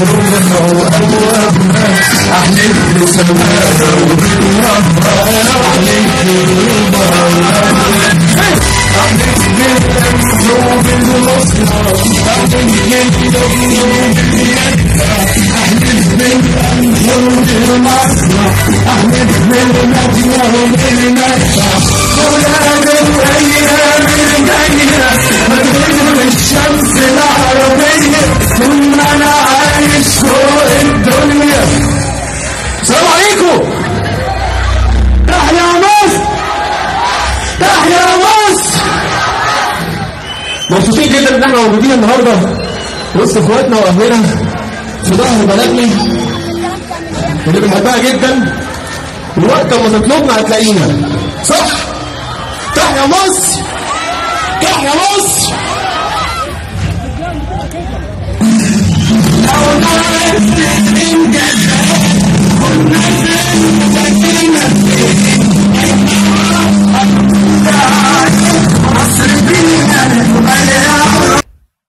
ورونا وأبوابنا أحلف بسماها وبالرحمة أحلف بالرضا أحلف بالأمس وبالمصنع أحلف بالدم وباليد أحلف بالأمس وبالمصنع أحلف بالمدنى وبالمدفع أولاد الأيام الجاية مدينة الشمس العربية ثم أنا عايش فوق الدنيا السلام عليكم تحيا مصر تحيا مصر مبسوطين جدا ان احنا موجودين النهارده وسط اخواتنا واهلنا في ظهر بلدنا اللي بنحبها جدا ووقت ما تطلبنا هتلاقينا صح؟ تحيا مصر تحيا مصر